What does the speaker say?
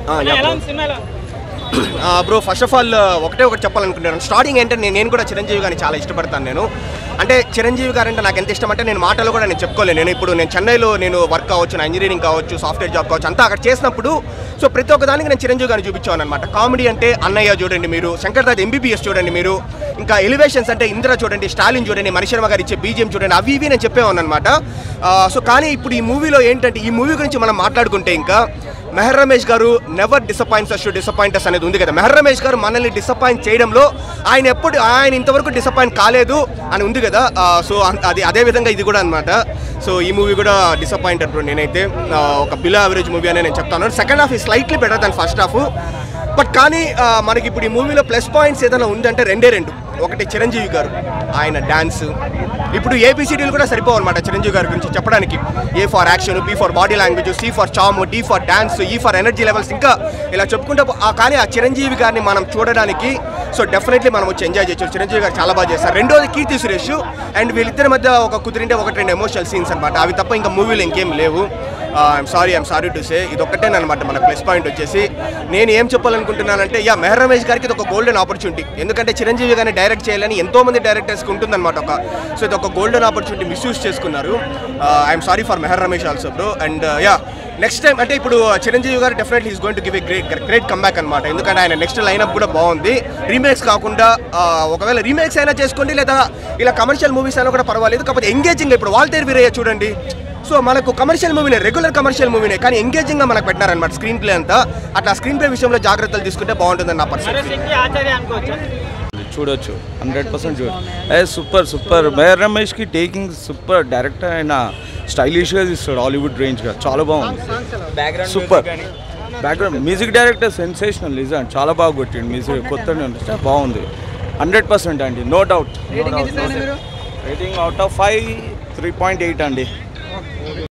ఆ, యా ఎలా bro. ఉంది సినిమా ఎలా ఉంది? బ్రో ఫస్ట్ ఆఫ్ ఆల్ ఒకటే ఒకటి చెప్పాలనుకుంటున్నాను స్టార్టింగ్ ఏంటంటే నేను నేను కూడా చిరంజీవి గారిని చాలా ఇష్టపడతాను నేను అంటే చిరంజీవి గారు అంటే నాకు ఎంత ఇష్టం అంటే నేను మాటలు కూడా నేను చెప్పుకోలేను నేను ఇప్పుడు నేను చెన్నైలో నేను వర్క్ కావచ్చు నా ఇంజనీరింగ్ కావచ్చు సాఫ్ట్వేర్ జాబ్ కావచ్చు అంతా అక్కడ చేసినప్పుడు సో ప్రతి ఒక్క దానికి నేను చిరంజీవి గారిని చూపించాను అనమాట కామెడీ అంటే అన్నయ్య చూడండి మీరు శంకర్ దాద్ ఎంబీబీఎస్ చూడండి మీరు ఇంకా ఎలివేషన్స్ అంటే ఇంద్ర చూడండి స్టాలిన్ చూడండి మణిశర్మ గారు ఇచ్చే బీజిఎం చూడండి అవి ఇవి నేను చెప్పేవాను అనమాట సో కానీ ఇప్పుడు ఈ మూవీలో ఏంటంటే ఈ మూవీ గురించి మనం మాట్లాడుకుంటే ఇంకా మెహర్ రమేష్ గారు never disappoints us to disappointers అనేది ఉంది కదా మెహర్ రమేష్ గారు మనల్ని డిసప్పాయింట్ చేయడంలో ఆయన ఎప్పుడు ఆయన ఇంతవరకు డిసప్పాయింట్ కాలేదు అని ఉంది కదా సో అది అదే విధంగా ఇది కూడా అనమాట సో ఈ మూవీ కూడా డిసప్పాయింటెడ్ బ్రో నేనైతే ఆ, ఒక బిలో యావరేజ్ మూవీ అని నేను చెప్తాను సెకండ్ హాఫ్ ఈ slightly better than first half but కానీ ఆ, మనకి ఇప్పుడు ఈ మూవీలో ప్లస్ పాయింట్స్ ఏదైనా ఉందంటే రెండే రెండు ఒకటి చిరంజీవి గారు ఆయన డ్యాన్స్ ఇప్పుడు ఏబిసిడీలు కూడా సరిపోవన్నమాట చిరంజీవి గారి గురించి చెప్పడానికి A for action B for body language C for charm D for dance E for energy levels ఇంకా ఇలా చెప్పుకుంటే పో- ఆ కానీ ఆ చిరంజీవి గారిని మనం చూడడానికి సో డెఫినెట్లీ మనం వచ్చి ఎంజాయ్ చేయొచ్చు చిరంజీవి గారు చాలా బాగా చేస్తారు రెండోది కీర్తి సురేష్ అండ్ వీళ్ళిద్దరి మధ్య ఒక కుదిరింటే ఒకటి రెండు ఎమోషనల్ సీన్స్ అనమాట అవి తప్ప ఇంకా మూవీలో ఇంకేం లేవు I'm sorry I'm sorry to say ఇది ఒక్కటేనమాట మన ప్లస్ పాయింట్ వచ్చేసి నేను ఏం చెప్పాలనుకుంటున్నానంటే యా మెహర్ రమేష్ గారికి ఇది ఒక గోల్డెన్ ఆపర్చునిటీ ఎందుకంటే చిరంజీవి గారిని డైరెక్ట్ చేయాలని ఎంతో మంది డైరెక్టర్స్కి ఉంటుందన్నమాట ఒక సో ఇది ఒక గోల్డెన్ ఆపర్చునిటీ మిస్యూజ్ చేసుకున్నారు I'm sorry for Meher Ramesh also bro and ya next time అంటే ఇప్పుడు చిరంజీవి గారు definitely is going to give a great great comeback అనమాట ఎందుకంటే ఆయన నెక్స్ట్ లైనప్ కూడా బాగుంది రీమేక్స్ కాకుండా ఆ, ఒకవేళ రీమేక్స్ అయినా చేసుకోండి లేదా ఇలా కమర్షియల్ మూవీస్ అయినా కూడా పర్వాలేదు కాకపోతే ఎంగేజింగ్ ఇప్పుడు వాల్తేర్ వీరయ్య చూడండి సో మనకు కమర్షియల్ మూవీనే రెగ్యులర్ కమర్షియల్ మూవీనే కానీ ఎంగేజింగ్గా మనకు పెట్టినారనమాట స్క్రీన్ ప్లే అంతా అట్లా స్క్రీన్ ప్లే విషయంలో జాగ్రత్తలు తీసుకుంటే బాగుంటుందని నా పర్సన్ నరసింహి ఆచార్య అనుకోవచ్చా చూడొచ్చు హండ్రెడ్ పర్సెంట్ చూడ ఏ సూపర్ సూపర్ మేయర్ రమేష్కి టేకింగ్ సూపర్ డైరెక్టర్ ఆయన స్టైలిష్గా తీస్తాడు హాలీవుడ్ రేంజ్గా చాలా బాగుంది super background music director sensational నిజం చాలా బాగా కొట్టిండు మ్యూజిక్ కొత్త బాగుంది హండ్రెడ్ పర్సెంట్ అండి no doubt rating out of five three point eight అండి